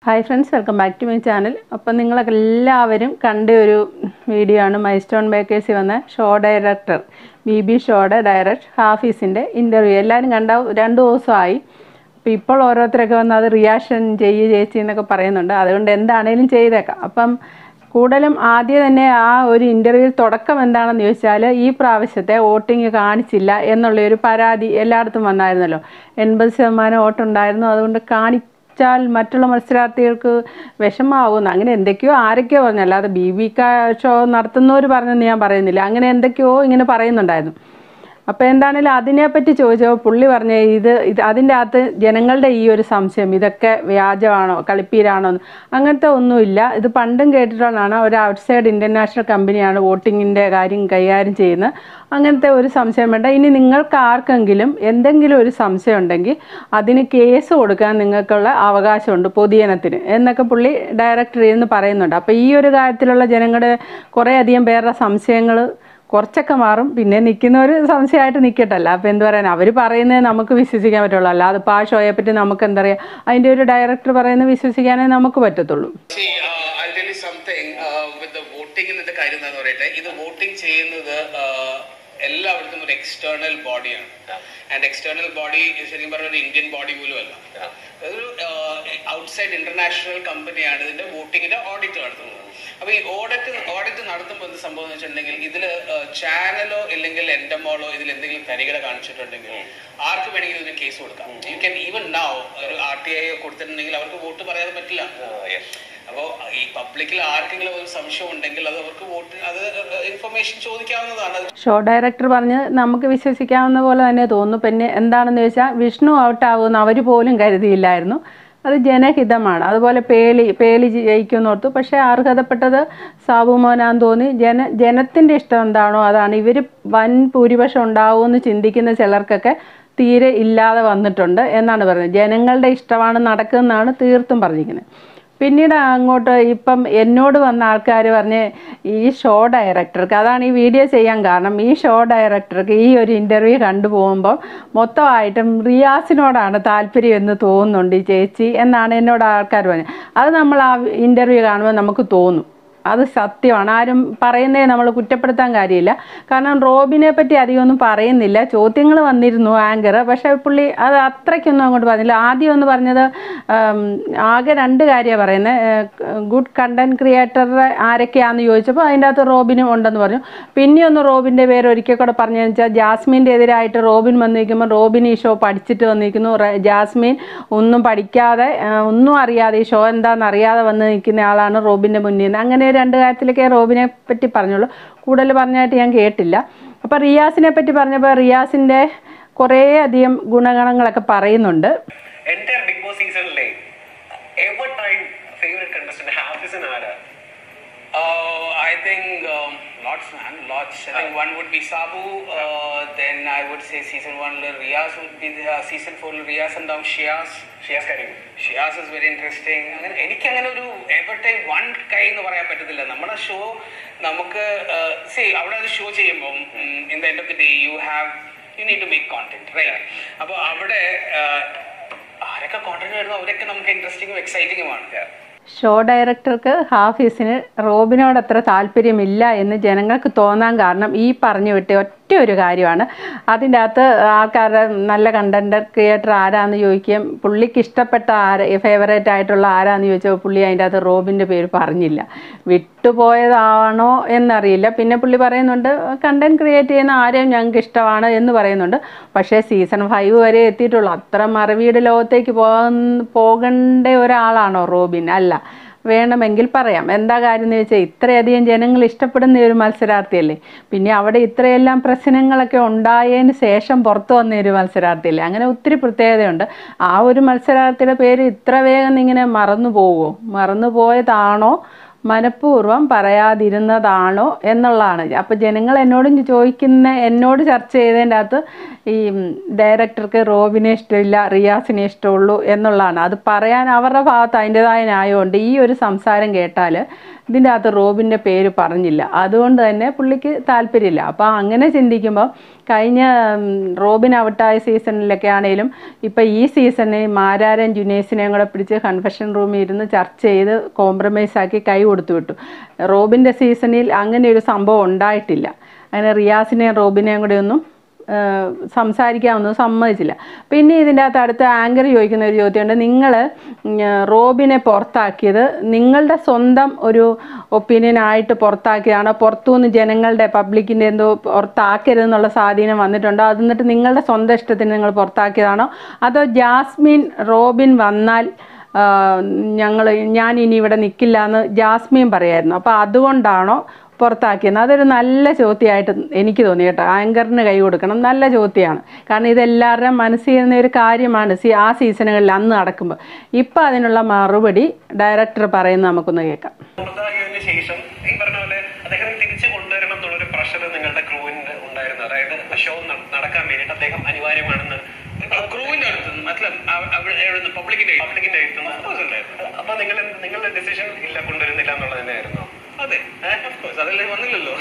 Hi friends welcome back to my channel അപ്പം നിങ്ങളൊക്കെ എല്ലാവരും കണ്ട ഒരു വീഡിയോ ആണ് മൈ സ്റ്റോൺ ബേക്കേഴ്സിൽ വന്ന ഷോ ഡയറക്ടർ ബി ബി ഷോയുടെ ഡയറക്ടർ ഹാഫീസിൻ്റെ ഇൻ്റർവ്യൂ എല്ലാവരും കണ്ട രണ്ട് ദിവസമായി അപ്പോൾ ഇപ്പോൾ ഓരോരുത്തരൊക്കെ വന്ന് അത് റിയാക്ഷൻ ചെയ്യ് ചേച്ചി എന്നൊക്കെ പറയുന്നുണ്ട് അതുകൊണ്ട് എന്താണേലും ചെയ്തേക്കാം അപ്പം കൂടുതലും ആദ്യം തന്നെ ആ ഒരു ഇൻ്റർവ്യൂ തുടക്കം എന്താണെന്ന് ചോദിച്ചാൽ ഈ പ്രാവശ്യത്തെ വോട്ടിംഗ് കാണിച്ചില്ല എന്നുള്ളൊരു പരാതി എല്ലായിടത്തും വന്നായിരുന്നല്ലോ എൺപത് ശതമാനം വോട്ടുണ്ടായിരുന്നു അതുകൊണ്ട് കാണിച്ചാൽ മറ്റുള്ള മത്സരാർത്ഥികൾക്ക് വിഷമാവുന്നു അങ്ങനെ എന്തൊക്കെയോ ആരൊക്കെയോ പറഞ്ഞു അല്ലാതെ ബി ബി ക ഷോ നടത്തുന്നവർ പറഞ്ഞെന്ന് ഞാൻ പറയുന്നില്ല അങ്ങനെ എന്തൊക്കെയോ ഇങ്ങനെ പറയുന്നുണ്ടായിരുന്നു അപ്പോൾ എന്താണേലും അതിനെപ്പറ്റി ചോദിച്ചപ്പോൾ പുള്ളി പറഞ്ഞ ഇത് ഇത് അതിൻ്റെ അകത്ത് ജനങ്ങളുടെ ഈ ഒരു സംശയം ഇതൊക്കെ വ്യാജമാണോ കളിപ്പീരാണോ എന്ന് അങ്ങനത്തെ ഒന്നുമില്ല ഇത് പണ്ടും കേട്ടിട്ടുള്ളതാണ് ഒരു ഔട്ട്സൈഡ് ഇൻ്റർനാഷണൽ കമ്പനിയാണ് വോട്ടിങ്ങിൻ്റെ കാര്യം കൈകാര്യം ചെയ്യുന്നത് അങ്ങനത്തെ ഒരു സംശയം വേണ്ട ഇനി നിങ്ങൾക്ക് ആർക്കെങ്കിലും എന്തെങ്കിലും ഒരു സംശയം ഉണ്ടെങ്കിൽ അതിന് കേസ് കൊടുക്കാൻ നിങ്ങൾക്കുള്ള അവകാശമുണ്ട് പൊതുജനത്തിന് എന്നൊക്കെ പുള്ളി ഡയറക്ടർ എന്ന് പറയുന്നുണ്ട് അപ്പോൾ ഈ ഒരു കാര്യത്തിലുള്ള ജനങ്ങളുടെ കുറേയധികം പേരുടെ സംശയങ്ങൾ കുറച്ചൊക്കെ മാറും പിന്നെ നിൽക്കുന്നവർ സംശയമായിട്ട് നിൽക്കട്ടല്ല അപ്പോൾ എന്ത് പറയാൻ അവർ പറയുന്നത് നമുക്ക് വിശ്വസിക്കാൻ പറ്റുള്ളൂ അല്ലാതെ ഇപ്പോൾ ആ ഷോയെ പറ്റി നമുക്ക് എന്താ പറയുക അതിൻ്റെ ഒരു ഡയറക്ടർ പറയുന്നത് വിശ്വസിക്കാനേ നമുക്ക് പറ്റത്തുള്ളൂ See, uh, I'll tell you something. Uh, with the voting എന്നത്തെ കാര്യം എന്താന്ന് പറയട്ടെ ഇത് വോട്ടിംഗ് ചെയ്യുന്നത് uh, എല്ലായിടത്തും ഒരു എക്സ്റ്റേണൽ ബോഡിയാണ് ആൻഡ് എക്സ്റ്റേണൽ ബോഡി ശരിക്കും പറഞ്ഞ ഒരു ഇന്ത്യൻ ബോഡി പോലും അല്ല അതൊരു ഔട്ട്സൈഡ് ഇന്റർനാഷണൽ കമ്പനിയാണ് ഇതിന്റെ വോട്ടിങ്ങിന്റെ ഓഡിറ്റ് നടത്തുന്നത് അപ്പൊ ഈ ഓഡിറ്റ് ഓഡിറ്റ് നടത്തുമ്പോൾ എന്ത് സംഭവം എന്ന് വെച്ചിട്ടുണ്ടെങ്കിൽ ഇതില് ചാനലോ ഇല്ലെങ്കിൽ എൻഡമോളോ ഇതിൽ എന്തെങ്കിലും തരികട കാണിച്ചിട്ടുണ്ടെങ്കിൽ ആർക്ക് വേണമെങ്കിലും ഇതിന് കേസ് കൊടുക്കാം യു ക്യാൻ ഈവൻ നൗ ഒരു ആർ ടി ഐ കൊടുത്തിട്ടുണ്ടെങ്കിൽ അവർക്ക് വോട്ട് പറയാതെ പറ്റില്ല അപ്പോ ഈ പബ്ലിക്കിൽ ആർക്കെങ്കിലും ഒരു സംശയം ഉണ്ടെങ്കിൽ അത് അവർക്ക് വോട്ട് അത് ഇൻഫർമേഷൻ ചോദിക്കാവുന്നതാണ് അത് ഷോ ഡയറക്ടർ പറഞ്ഞ് നമുക്ക് വിശ്വസിക്കാവുന്ന പോലെ തന്നെ തോന്നുന്നു പിന്നെ എന്താണെന്ന് ചോദിച്ചാൽ വിഷ്ണു ഔട്ടാവുമെന്ന് അവർ പോലും കരുതിയില്ലായിരുന്നു അത് ജനഹിതമാണ് അതുപോലെ പേളി പേളി ജയിക്കുമെന്നോർത്തു പക്ഷേ അർഹതപ്പെട്ടത് സാബു മോനാന്ന് തോന്നി ജന ജനത്തിൻ്റെ ഇഷ്ടം എന്താണോ അതാണ് ഇവർ വൻ ഭൂരിപക്ഷം ഉണ്ടാവുമെന്ന് ചിന്തിക്കുന്ന ചിലർക്കൊക്കെ തീരെ ഇല്ലാതെ വന്നിട്ടുണ്ട് എന്നാണ് പറയുന്നത് ജനങ്ങളുടെ ഇഷ്ടമാണ് നടക്കുന്നതാണ് തീർത്തും പറഞ്ഞിരിക്കുന്നത് പിന്നീട് അങ്ങോട്ട് ഇപ്പം എന്നോട് വന്ന ആൾക്കാർ പറഞ്ഞ് ഈ ഷോ ഡയറക്ടർക്ക് അതാണ് ഈ വീഡിയോ ചെയ്യാൻ കാരണം ഈ ഷോ ഡയറക്ടർക്ക് ഈ ഒരു ഇൻ്റർവ്യൂ കണ്ടുപോകുമ്പോൾ മൊത്തമായിട്ടും റിയാസിനോടാണ് താല്പര്യം എന്ന് തോന്നുന്നുണ്ട് ഈ ചേച്ചി എന്നാണ് എന്നോട് ആൾക്കാർ പറഞ്ഞത് അത് നമ്മൾ ആ ഇൻ്റർവ്യൂ കാണുമ്പോൾ നമുക്ക് തോന്നും അത് സത്യമാണ് ആരും പറയുന്നേ നമ്മൾ കുറ്റപ്പെടുത്താൻ കാര്യമില്ല കാരണം റോബിനെ പറ്റി അധികമൊന്നും പറയുന്നില്ല ചോദ്യങ്ങൾ വന്നിരുന്നു ആങ്കർ പക്ഷേ പുള്ളി അത് അത്രയ്ക്കൊന്നും അങ്ങോട്ട് പറഞ്ഞില്ല ആദ്യം ഒന്ന് പറഞ്ഞത് ഉം, ആകെ രണ്ട് കാര്യമാണ് പറയുന്നത് ഗുഡ് കണ്ടന്റ് ക്രിയേറ്റർ ആരൊക്കെയാണെന്ന് ചോദിച്ചപ്പോൾ അതിൻ്റെ അകത്ത് റോബിനും ഉണ്ടെന്ന് പറഞ്ഞു പിന്നെ ഒന്ന് റോബിൻ്റെ പേര് ഒരിക്കൽ കൂടെ പറഞ്ഞതെന്ന് വെച്ചാൽ ജാസ്മിൻ്റെ എതിരായിട്ട് റോബിൻ വന്നിരിക്കുമ്പോൾ റോബിൻ ഈ ഷോ പഠിച്ചിട്ട് വന്നിരിക്കുന്നു റ- ജാസ്മിൻ ഒന്നും പഠിക്കാതെ ആ, ഒന്നും അറിയാതെ ഈ ഷോ എന്താണെന്ന് അറിയാതെ വന്ന് നിൽക്കുന്ന ആളാണ് റോബിൻ്റെ മുന്നിൽ നിന്ന് അങ്ങനെ രണ്ട് കാര്യത്തിലൊക്കെ റോബിനെ പറ്റി പറഞ്ഞുള്ളൂ കൂടുതൽ പറഞ്ഞായിട്ട് ഞാൻ കേട്ടില്ല അപ്പോൾ റിയാസിനെ പറ്റി പറഞ്ഞപ്പോൾ റിയാസിൻ്റെ കുറേ അധികം ഗുണഗണങ്ങളൊക്കെ പറയുന്നുണ്ട് entire Big Boss season like ever time favorite contestant Hafiz and Ara. Uh, I think um, lots, man, lots. I think one would be Sabu. Uh, then I would say season one, Riyaz would be the, uh, season four, Riyaz and now Shiaz. Shiaz Karim. Shiaz is very interesting അങ്ങനെ എനിക്ക് അങ്ങനെ ഒരു ever time one കൈ എന്ന് പറയാൻ പറ്റത്തില്ല നമ്മുടെ show നമുക്ക് സി അവിടെ അത് ഷോ ചെയ്യുമ്പോൾ in the end of the day you have you need to make content right അപ്പോൾ അവിടെ uh, ആരൊക്കെ കോണ്ടന്റ് വരുന്നു അവരൊക്കെ നമുക്ക് ഇൻട്രസ്റ്റിംഗും എക്സൈറ്റിംഗുമാണ് ഷോ ഡയറക്ടർക്ക് ഹാഫീസിന് റോബിനോട് അത്ര താല്പര്യമില്ല എന്ന് ജനങ്ങൾക്ക് തോന്നാൻ കാരണം ഈ പറഞ്ഞു വിട്ട ഒറ്റ ഒരു കാര്യമാണ് അതിൻ്റെ അകത്ത് ആൾക്കാരുടെ നല്ല കണ്ടന്റ് ക്രിയേറ്റർ ആരാന്ന് ചോദിക്കുകയും പുള്ളിക്ക് ഇഷ്ടപ്പെട്ട ആര് ഫേവറേറ്റ് ആയിട്ടുള്ള ആരാന്ന് ചോദിച്ചപ്പോൾ പുള്ളി അതിൻ്റെ അകത്ത് റോബിൻ്റെ പേര് പറഞ്ഞില്ല വിട്ടുപോയതാണോ എന്നറിയില്ല പിന്നെ പുള്ളി പറയുന്നുണ്ട് കണ്ടന്റ് ക്രിയേറ്റ് ചെയ്യുന്ന ആരെയും ഞങ്ങൾക്ക് ഇഷ്ടമാണ് എന്ന് പറയുന്നുണ്ട് പക്ഷേ സീസൺ ഫൈവ് വരെ എത്തിയിട്ടുള്ളൂ അത്ര മറവീട് ലോകത്തേക്ക് പോകുന്ന പോകേണ്ട ഒരാളാണോ റോബിൻ അല്ല വേണമെങ്കിൽ പറയാം എന്താ കാര്യം എന്ന് വെച്ചാൽ ഇത്രയധികം ജനങ്ങൾ ഇഷ്ടപ്പെടുന്ന ഒരു മത്സരാർത്ഥിയല്ലേ പിന്നെ അവിടെ ഇത്രയെല്ലാം പ്രശ്നങ്ങളൊക്കെ ഉണ്ടായതിന് ശേഷം പുറത്തു വന്ന ഒരു മത്സരാർത്ഥിയല്ലേ അങ്ങനെ ഒത്തിരി പ്രത്യേകതയുണ്ട് ആ ഒരു മത്സരാർത്ഥിയുടെ പേര് ഇത്ര വേഗം ഇങ്ങനെ മറന്നു പോവുമോ മറന്നു പോയതാണോ മനഃപൂർവ്വം പറയാതിരുന്നതാണോ എന്നുള്ളതാണ് അപ്പോൾ ജനങ്ങൾ എന്നോടും ചോദിക്കുന്ന എന്നോട് ചർച്ച ചെയ്തതിൻ്റെ അകത്ത് ഈ ഡയറക്ടർക്ക് റോബിനെ ഇഷ്ടമില്ല റിയാസിനെ ഇഷ്ടമുള്ളൂ എന്നുള്ളതാണ് അത് പറയാൻ അവരുടെ ഭാഗത്ത് അതിൻ്റെതായ ന്യായമുണ്ട് ഈ ഒരു സംസാരം കേട്ടാൽ ഇതിൻ്റെ അകത്ത് റോബിൻ്റെ പേര് പറഞ്ഞില്ല അതുകൊണ്ട് തന്നെ പുള്ളിക്ക് താല്പര്യമില്ല അപ്പോൾ അങ്ങനെ ചിന്തിക്കുമ്പോൾ കഴിഞ്ഞ ഉം, റോബിൻ ഔട്ടായ സീസണിലൊക്കെ ആണെങ്കിലും ഇപ്പം ഈ സീസണിൽ മാരാരൻ ജുനേസിനെയും കൂടെ പിടിച്ച് കൺഫെഷൻ റൂമിൽ ഇരുന്ന് ചർച്ച ചെയ്ത് കോംപ്രമൈസ് ആക്കി കൈ കൊടുത്തു വിട്ടു റോബിൻ്റെ സീസണിൽ അങ്ങനെ ഒരു സംഭവം ഉണ്ടായിട്ടില്ല അങ്ങനെ റിയാസിനെയും റോബിനെയും കൂടെ ഒന്നും ഏഹ് സംസാരിക്കാമെന്ന് സമ്മതിച്ചില്ല പിന്നെ ഇതിൻ്റെ അകത്ത് അടുത്ത ആങ്കർ ചോദിക്കുന്ന ഒരു ചോദ്യമുണ്ട് നിങ്ങൾ റോബിനെ പുറത്താക്കിയത് നിങ്ങളുടെ സ്വന്തം ഒരു ഒപ്പീനിയനായിട്ട് പുറത്താക്കിയതാണോ പുറത്തുനിന്ന് ജനങ്ങളുടെ പബ്ലിക്കിൻ്റെ എന്തോ പുറത്താക്കരുതെന്നുള്ള സ്വാധീനം വന്നിട്ടുണ്ടോ അത് എന്നിട്ട് നിങ്ങളുടെ സ്വന്തം ഇഷ്ടത്തിന് നിങ്ങൾ പുറത്താക്കിയതാണോ അതോ ജാസ്മിൻ റോബിൻ വന്നാൽ ഞങ്ങൾ ഞാൻ ഇനി ഇവിടെ നിൽക്കില്ല എന്ന് ജാസ്മിൻ പറയായിരുന്നു അപ്പോൾ അതുകൊണ്ടാണോ പുറത്താക്കിയത് അതൊരു നല്ല ചോദ്യമായിട്ട് എനിക്ക് തോന്നി കേട്ടോ ആങ്കറിന് കൈ കൊടുക്കണം നല്ല ചോദ്യമാണ് കാരണം ഇതെല്ലാവരുടെയും മനസ്സിൽ ഇരുന്ന ഒരു കാര്യമാണ് സി ആ സീസണുകളിൽ അന്ന് നടക്കുമ്പോൾ ഇപ്പം അതിനുള്ള മറുപടി ഡയറക്ടർ പറയുന്നത് നമുക്കൊന്ന് കേൾക്കാം പുറത്താക്കിയതിന് ശേഷം ഈ പറഞ്ഞ പോലെ അദ്ദേഹം തിരിച്ചു കൊണ്ടുവരണം എന്നുള്ളൊരു പ്രഷർ നിങ്ങളുടെ ക്രൂവിന് ഉണ്ടായിരുന്നു അതായത് ഷോ നടക്കാൻ വേണ്ടിയിട്ട് അദ്ദേഹം അനിവാര്യമാണെന്ന് ക്രൂവിന്റെ അടുത്ത് മത്ലബ് അവിടെ പബ്ലിക്കിന്റെ പബ്ലിക്കിന്റെ അപ്പൊ നിങ്ങൾ നിങ്ങളുടെ ഡിസിഷൻ ഇല്ല കൊണ്ടുവരുന്നില്ല എന്നുള്ളത് തന്നെയായിരുന്നു അതെ ഓഫ്കോഴ്സ് അതല്ലേ വന്നില്ലല്ലോ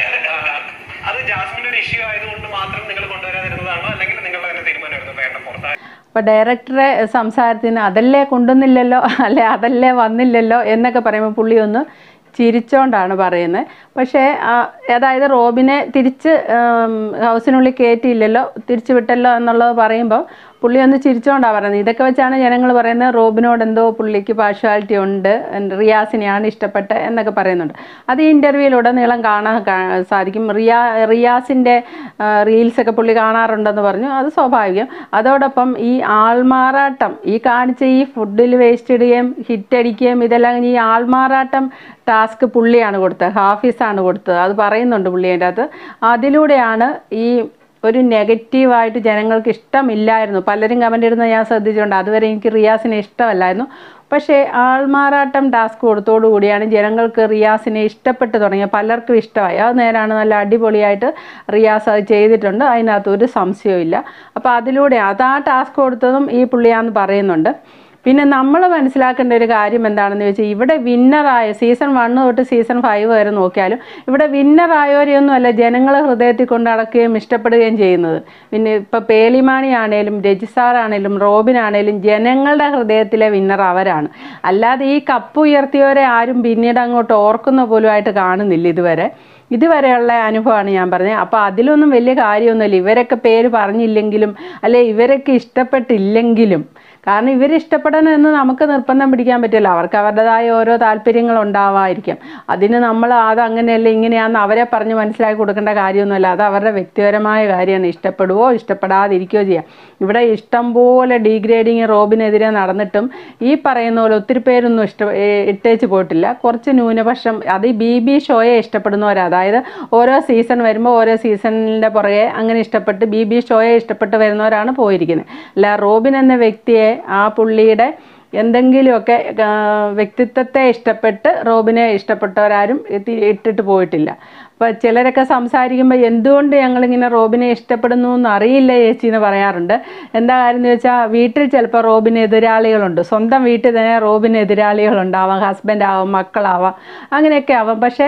അത് ജാസ്മിന്റെ ഒരു ഇഷ്യൂ ആയതുകൊണ്ട് മാത്രം നിങ്ങൾ കൊണ്ടുവരാതിരുന്നതാണോ അല്ലെങ്കിൽ നിങ്ങളുടെ തന്നെ തീരുമാനമായിരുന്നു വേണ്ട പുറത്താക്കി അപ്പോൾ ഡയറക്ടറെ സംസാരത്തിന് അതല്ലേ കൊണ്ടുവന്നില്ലല്ലോ അല്ലെ അതല്ലേ വന്നില്ലല്ലോ എന്നൊക്കെ പറയുമ്പോൾ പുള്ളി ഒന്ന് ചിരിച്ചോണ്ടാണ് പറയുന്നത് പക്ഷേ ആ, അതായത് റോബിനെ തിരിച്ച് ഉം, ഹൗസിനുള്ളിൽ കയറ്റിയില്ലല്ലോ തിരിച്ചു വിട്ടല്ലോ എന്നുള്ളത് പറയുമ്പോൾ പുള്ളി ഒന്ന് ചിരിച്ചോണ്ടാണ് പറയുന്നത് ഇതൊക്കെ വെച്ചാണ് ജനങ്ങൾ പറയുന്നത് റോബിനോട് എന്തോ പുള്ളിക്ക് പാർഷ്വാലിറ്റി ഉണ്ട് റിയാസിനെയാണ് ഇഷ്ടപ്പെട്ടത് എന്നൊക്കെ പറയുന്നുണ്ട് അത് ഈ ഇൻ്റർവ്യൂയിലുടനീളം കാണാൻ കാ- സാധിക്കും റിയാ റിയാസിൻ്റെ റീൽസൊക്കെ പുള്ളി കാണാറുണ്ടെന്ന് പറഞ്ഞു അത് സ്വാഭാവികം അതോടൊപ്പം ഈ ആൾമാറാട്ടം ഈ കാണിച്ച ഈ ഫുഡിൽ വേസ്റ്റ് ഇടുകയും ഹിറ്റ് അടിക്കുകയും ഇതെല്ലാം കഴിഞ്ഞ് ഈ ആൾമാറാട്ടം ടാസ്ക് പുള്ളിയാണ് കൊടുത്തത് ഹാഫീസാണ് കൊടുത്തത് അത് പറയുന്നുണ്ട് പുള്ളി അതിൻ്റെ അകത്ത് അതിലൂടെയാണ് ഈ ഒരു നെഗറ്റീവായിട്ട് ജനങ്ങൾക്ക് ഇഷ്ടമില്ലായിരുന്നു പലരും കമൻ്റ് ഇടുന്നത് ഞാൻ ശ്രദ്ധിച്ചിട്ടുണ്ട് അതുവരെ എനിക്ക് റിയാസിനെ ഇഷ്ടമല്ലായിരുന്നു പക്ഷേ ആൾമാറാട്ടം ടാസ്ക് കൊടുത്തോടു കൂടിയാണ് ജനങ്ങൾക്ക് റിയാസിനെ ഇഷ്ടപ്പെട്ട് തുടങ്ങിയത് പലർക്കും ഇഷ്ടമായി അത് നേരാണ് നല്ല അടിപൊളിയായിട്ട് റിയാസ് അത് ചെയ്തിട്ടുണ്ട് അതിനകത്ത് ഒരു സംശയവും ഇല്ല അപ്പോൾ അതിലൂടെ അത് ആ ടാസ്ക് കൊടുത്തതും ഈ പുള്ളിയാന്ന് പറയുന്നുണ്ട് പിന്നെ നമ്മൾ മനസ്സിലാക്കേണ്ട ഒരു കാര്യം എന്താണെന്ന് വെച്ചാൽ ഇവിടെ വിന്നറായ സീസൺ വണ്ണ് തൊട്ട് സീസൺ ഫൈവ് വരെ നോക്കിയാലും ഇവിടെ വിന്നറായവരെയൊന്നും അല്ല ജനങ്ങളെ ഹൃദയത്തിൽ കൊണ്ട് നടക്കുകയും ഇഷ്ടപ്പെടുകയും ചെയ്യുന്നത് പിന്നെ ഇപ്പോൾ പേളിമാണി ആണേലും രജിസാറാണേലും റോബിനാണേലും ജനങ്ങളുടെ ഹൃദയത്തിലെ വിന്നർ അവരാണ് അല്ലാതെ ഈ കപ്പ് ഉയർത്തിയവരെ ആരും പിന്നീട് അങ്ങോട്ട് ഓർക്കുന്ന പോലുമായിട്ട് കാണുന്നില്ല ഇതുവരെ ഇതുവരെയുള്ള അനുഭവമാണ് ഞാൻ പറഞ്ഞത് അപ്പോൾ അതിലൊന്നും വലിയ കാര്യമൊന്നുമില്ല ഇവരൊക്കെ പേര് പറഞ്ഞില്ലെങ്കിലും അല്ലെ ഇവരൊക്കെ ഇഷ്ടപ്പെട്ടില്ലെങ്കിലും കാരണം ഇവർ ഇഷ്ടപ്പെടണമെന്ന് നമുക്ക് നിർബന്ധം പിടിക്കാൻ പറ്റില്ല അവർക്ക് അവരുടേതായ ഓരോ താല്പര്യങ്ങൾ ഉണ്ടാവായിരിക്കാം അതിന് നമ്മൾ അത് അങ്ങനെയല്ല ഇങ്ങനെയാണെന്ന് അവരെ പറഞ്ഞ് മനസ്സിലാക്കി കൊടുക്കേണ്ട കാര്യമൊന്നുമല്ല അത് അവരുടെ വ്യക്തിപരമായ കാര്യമാണ് ഇഷ്ടപ്പെടുവോ ഇഷ്ടപ്പെടാതിരിക്കുകയോ ചെയ്യാം ഇവിടെ ഇഷ്ടം പോലെ ഡീഗ്രേഡിങ് റോബിനെതിരെ നടന്നിട്ടും ഈ പറയുന്ന പോലെ ഒത്തിരി പേരൊന്നും ഇഷ്ട ഏ, ഇട്ടേച്ച് പോയിട്ടില്ല കുറച്ച് ന്യൂനപക്ഷം അത് ഈ ബി ബി ഷോയെ ഇഷ്ടപ്പെടുന്നവരാ അതായത് ഓരോ സീസൺ വരുമ്പോൾ ഓരോ സീസണിൻ്റെ പുറകെ അങ്ങനെ ഇഷ്ടപ്പെട്ട് ബി ബി ഷോയെ ഇഷ്ടപ്പെട്ട് വരുന്നവരാണ് പോയിരിക്കുന്നത് അല്ല റോബിൻ എന്ന വ്യക്തിയെ ആ പുള്ളിയുടെ എന്തെങ്കിലുമൊക്കെ ആ, വ്യക്തിത്വത്തെ ഇഷ്ടപ്പെട്ട് റോബിനെ ഇഷ്ടപ്പെട്ടവരാരും ഇത്തി- ഇട്ടിട്ട് പോയിട്ടില്ല അപ്പോൾ ചിലരൊക്കെ സംസാരിക്കുമ്പോൾ എന്തുകൊണ്ട് ഞങ്ങളിങ്ങനെ റോബിനെ ഇഷ്ടപ്പെടുന്നു എന്ന് അറിയില്ല ചേച്ചി എന്ന് പറയാറുണ്ട് എന്താ കാര്യം എന്ന് വെച്ചാൽ വീട്ടിൽ ചിലപ്പോൾ റോബിന് എതിരാളികളുണ്ട് സ്വന്തം വീട്ടിൽ തന്നെ റോബിന് എതിരാളികളുണ്ടാവാം ഹസ്ബൻഡ് ആവാം മക്കളാവാം അങ്ങനെയൊക്കെ ആവാം പക്ഷേ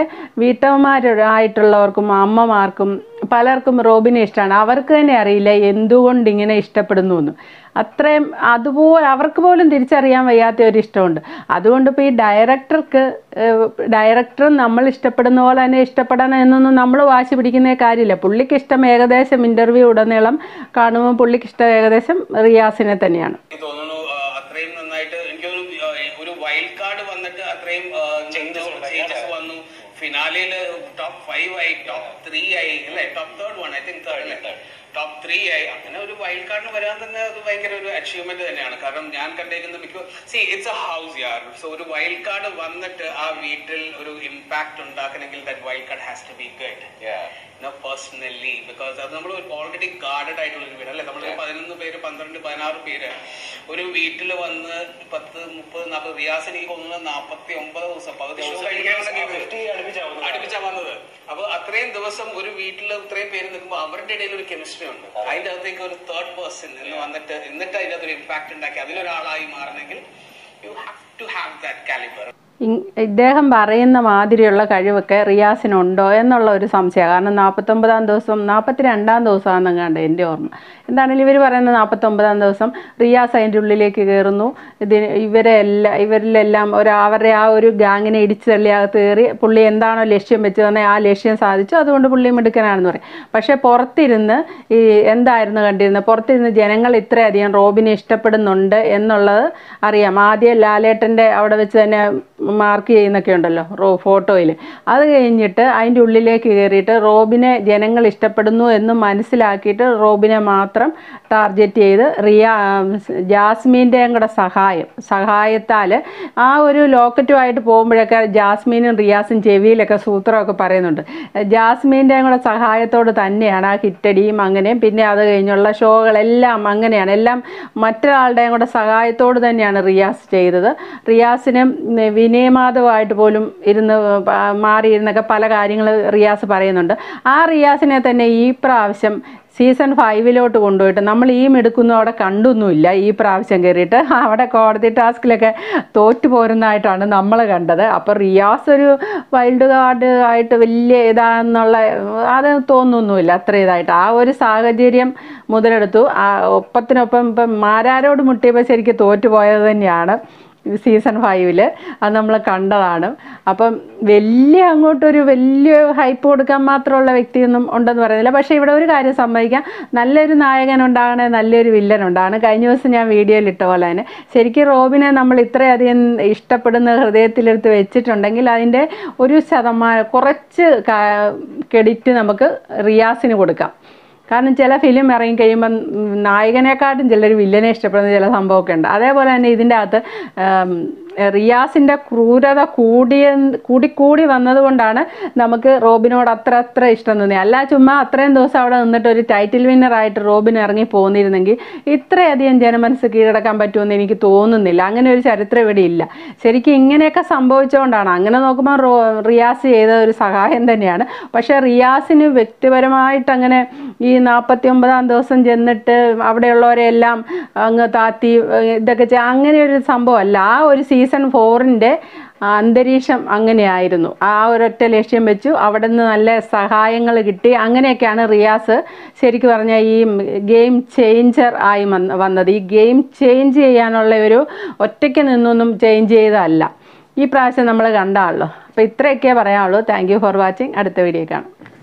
വീട്ടമ്മമാരായിട്ടുള്ളവർക്കും അമ്മമാർക്കും പലർക്കും റോബിനെ ഇഷ്ടമാണ് അവർക്ക് തന്നെ അറിയില്ല എന്തുകൊണ്ട് ഇങ്ങനെ ഇഷ്ടപ്പെടുന്നു എന്ന് അത്രയും അതുപോലെ അവർക്ക് പോലും തിരിച്ചറിയാൻ വയ്യാത്ത ഒരു ഇഷ്ടമുണ്ട് അതുകൊണ്ട് ഇപ്പോൾ ഈ ഡയറക്ടർക്ക് ഡയറക്ടറും നമ്മൾ ഇഷ്ടപ്പെടുന്ന പോലെ തന്നെ ഇഷ്ടപ്പെടണം എന്നൊന്നും നമ്മൾ വാശി പിടിക്കുന്ന കാര്യമില്ല പുള്ളിക്ക് ഇഷ്ടം ഏകദേശം ഇൻ്റർവ്യൂ ഉടനീളം കാണുമ്പോൾ പുള്ളിക്ക് ഇഷ്ടം ഏകദേശം റിയാസിനെ തന്നെയാണ് എനിക്ക് തോന്നുന്നു ആ, അത്രയും നന്നായിട്ട് എനിക്ക് തോന്നുന്നു ആ, ഒരു വൈൽഡ് കാർഡ് വന്നിട്ട് അത്രയും ചേഞ്ചസ് വന്നു ഫിനാലയില് ടോപ്പ് ഫൈവ് ആയി ടോപ്പ് ത്രീ ആയി അല്ലെ top third one I think third അല്ലേ ടോപ്പ് ത്രീ ആയി അങ്ങനെ ഒരു വൈൽഡ് കാർഡിന് വരാൻ തന്നെ അത് ഭയങ്കര ഒരു അച്ചീവ്മെന്റ് തന്നെയാണ് കാരണം ഞാൻ കണ്ടേക്കുന്ന മിക്ക സി ഇറ്റ്സ് എ ഹൗസ് യാർ സോ ഒരു വൈൽഡ് കാർഡ് വന്നിട്ട് ആ വീട്ടിൽ ഒരു ഇമ്പാക്ട് ഉണ്ടാക്കണമെങ്കിൽ that wild card has to be good no personally because അത് നമ്മൾ ഓൾറെഡി ഗാർഡഡ് ആയിട്ടുള്ള ഒരു വീട് അല്ലെ നമ്മൾ പതിനൊന്ന് പേര് പന്ത്രണ്ട് പതിനാറ് പേര് ഒരു വീട്ടിൽ വന്ന് പത്ത് മുപ്പത് നാൽപ്പത് റിയാസ് എനിക്ക് തോന്നുന്നത് നാൽപ്പത്തി ഒമ്പത് ദിവസം പകുതി ദിവസം അടുപ്പിച്ചാ വന്നത് അപ്പൊ അത്രയും ദിവസം ഒരു വീട്ടിൽ ഇത്രയും പേര് നിൽക്കുമ്പോൾ അവരുടെ ഇടയിൽ ഒരു കെമിസ്ട്രി ഉണ്ട് അതിന്റെ അകത്തേക്ക് ഒരു തേർഡ് പേഴ്സൺ എന്ന് വന്നിട്ട് എന്നിട്ട് അതിന്റെ അകത്തൊരു ഇമ്പാക്ട് ഉണ്ടാക്കി അതിലൊരാളായി മാറണമെങ്കിൽ you have to have that calibre ഇ- ഇദ്ദേഹം പറയുന്ന മാതിരിയുള്ള കഴിവൊക്കെ റിയാസിനുണ്ടോ എന്നുള്ള ഒരു സംശയമാണ് കാരണം നാൽപ്പത്തൊമ്പതാം ദിവസം നാൽപ്പത്തി രണ്ടാം ദിവസമാണെന്നങ്ങാണ്ട് എൻ്റെ ഓർമ്മ എന്താണെങ്കിലും ഇവർ പറയുന്നത് നാൽപ്പത്തൊമ്പതാം ദിവസം റിയാസ് അതിൻ്റെ ഉള്ളിലേക്ക് കയറുന്നു ഇതിന് ഇവരെ എല്ലാ ഇവരിലെല്ലാം ഒരു അവരുടെ ആ ഒരു ഗാങ്ങിനെ ഇടിച്ചു തള്ളി അകത്ത് കയറി പുള്ളി എന്താണോ ലക്ഷ്യം വെച്ച് തന്നെ ആ ലക്ഷ്യം സാധിച്ചു അതുകൊണ്ട് പുള്ളി മിടുക്കനാണെന്ന് പറയും പക്ഷേ പുറത്തിരുന്ന് ഈ എന്തായിരുന്നു കണ്ടിരുന്നത് പുറത്തിരുന്ന് ജനങ്ങൾ ഇത്രയധികം റോബിനെ ഇഷ്ടപ്പെടുന്നുണ്ട് എന്നുള്ളത് അറിയാം ആദ്യം ലാലേട്ടൻ്റെ അവിടെ വെച്ച് തന്നെ മാർക്ക് ചെയ്യുന്നൊക്കെ ഉണ്ടല്ലോ റോ ഫോട്ടോയിൽ അത് കഴിഞ്ഞിട്ട് അതിൻ്റെ ഉള്ളിലേക്ക് കയറിയിട്ട് റോബിനെ ജനങ്ങൾ ഇഷ്ടപ്പെടുന്നു എന്ന് മനസ്സിലാക്കിയിട്ട് റോബിനെ മാത്രം ടാർഗറ്റ് ചെയ്ത് റിയ ജാസ്മീൻ്റെയും കൂടെ സഹായം സഹായത്താൽ ആ ഒരു ലോക്കറ്റുമായിട്ട് പോകുമ്പോഴൊക്കെ ജാസ്മീനും റിയാസും ചെവിയിലൊക്കെ സൂത്രമൊക്കെ പറയുന്നുണ്ട് ജാസ്മീൻ്റെയും കൂടെ സഹായത്തോട് തന്നെയാണ് ആ ഹിറ്റടിയും അങ്ങനെയും പിന്നെ അത് കഴിഞ്ഞുള്ള ഷോകളെല്ലാം അങ്ങനെയാണ് എല്ലാം മറ്റൊരാളുടെയും കൂടെ സഹായത്തോട് തന്നെയാണ് റിയാസ് ചെയ്തത് റിയാസിനും വിനയമാധവമായിട്ട് പോലും ഇരുന്ന് പ- മാറിയിരുന്നൊക്കെ പല കാര്യങ്ങൾ റിയാസ് പറയുന്നുണ്ട് ആ റിയാസിനെ തന്നെ ഈ പ്രാവശ്യം സീസൺ ഫൈവിലോട്ട് കൊണ്ടുപോയിട്ട് നമ്മൾ ഈ മിടുക്കൊന്നും അവിടെ കണ്ടൊന്നുമില്ല ഈ പ്രാവശ്യം കയറിയിട്ട് അവിടെ കോടതി ടാസ്കിലൊക്കെ തോറ്റു പോരുന്നതായിട്ടാണ് നമ്മൾ കണ്ടത് അപ്പോൾ റിയാസ് ഒരു വൈൽഡ് കാർഡ് ആയിട്ട് വലിയ ഇതാണെന്നുള്ള അത് തോന്നുന്നൊന്നുമില്ല അത്ര ഇതായിട്ട് ആ ഒരു സാഹചര്യം മുതലെടുത്തു ആ ഒപ്പത്തിനൊപ്പം ഇപ്പം മാരാരോട് മുട്ടിയപ്പോൾ ശരിക്കും തോറ്റു പോയത് തന്നെയാണ് സീസൺ ഫൈവിൽ അത് നമ്മൾ കണ്ടതാണ് അപ്പം വലിയ അങ്ങോട്ടൊരു വലിയ ഹൈപ്പ് കൊടുക്കാൻ മാത്രമുള്ള വ്യക്തിയൊന്നും ഉണ്ടെന്ന് പറയുന്നില്ല പക്ഷേ ഇവിടെ ഒരു കാര്യം സമ്മതിക്കാം നല്ലൊരു നായകൻ ഉണ്ടാകണേ നല്ലൊരു വില്ലൻ ഉണ്ടാകണം കഴിഞ്ഞ ദിവസം ഞാൻ വീഡിയോയിൽ ഇട്ട പോലെ തന്നെ ശരിക്കും റോബിനെ നമ്മൾ ഇത്രയധികം ഇഷ്ടപ്പെടുന്ന ഹൃദയത്തിലെടുത്ത് വെച്ചിട്ടുണ്ടെങ്കിൽ അതിൻ്റെ ഒരു ശതമാനം കുറച്ച് ക്രെഡിറ്റ് നമുക്ക് റിയാസിന് കൊടുക്കാം കാരണം ചില ഫിലിം ഇറങ്ങി കഴിയുമ്പം ഉം, നായകനെക്കാട്ടും ചിലർ വില്ലനെ ഇഷ്ടപ്പെടുന്ന ചില സംഭവമൊക്കെ ഉണ്ട് അതേപോലെ തന്നെ ഇതിൻ്റെ അകത്ത് ആം, റിയാസിൻ്റെ ക്രൂരത കൂടിയ കൂടിക്കൂടി വന്നതുകൊണ്ടാണ് നമുക്ക് റോബിനോട് അത്ര അത്ര ഇഷ്ടം തോന്നിയത് അല്ല ചുമ്മാ അത്രയും ദിവസം അവിടെ നിന്നിട്ട് ഒരു ടൈറ്റിൽ വിന്നറായിട്ട് റോബിൻ ഇറങ്ങി പോന്നിരുന്നെങ്കിൽ ഇത്രയധികം ജനമനസ്സ് കീഴടക്കാൻ പറ്റുമെന്ന് എനിക്ക് തോന്നുന്നില്ല അങ്ങനെ ഒരു ചരിത്രം ഇവിടെ ഇല്ല ശരിക്കും ഇങ്ങനെയൊക്കെ സംഭവിച്ചുകൊണ്ടാണ് അങ്ങനെ നോക്കുമ്പോൾ റോ റിയാസ് ചെയ്ത ഒരു സഹായം തന്നെയാണ് പക്ഷേ റിയാസിന് വ്യക്തിപരമായിട്ട് അങ്ങനെ ഈ നാൽപ്പത്തി ഒമ്പതാം ദിവസം ചെന്നിട്ട് അവിടെയുള്ളവരെല്ലാം അങ്ങ് താത്തി ഏഹ് ഇതൊക്കെ ചെയ്യ അങ്ങനെ ഒരു സംഭവമല്ല ആ ഒരു സീസൺ ഫോറിൻ്റെ അന്തരീക്ഷം അങ്ങനെയായിരുന്നു ആ ഒരൊറ്റ ലക്ഷ്യം വെച്ചു അവിടെ നിന്ന് നല്ല സഹായങ്ങൾ കിട്ടി അങ്ങനെയൊക്കെയാണ് റിയാസ് ശരിക്കും പറഞ്ഞാൽ ഈ ഗെയിം ചേഞ്ചർ ആയി വന്ന- വന്നത് ഈ ഗെയിം ചേഞ്ച് ചെയ്യാനുള്ള ഒരു ഒറ്റയ്ക്ക് നിന്നൊന്നും ചേഞ്ച് ചെയ്തതല്ല ഈ പ്രാവശ്യം നമ്മൾ കണ്ടാണല്ലോ അപ്പോൾ ഇത്രയൊക്കെ പറയാനുള്ളൂ താങ്ക് യു ഫോർ വാച്ചിങ് അടുത്ത വീഡിയോ കാണാം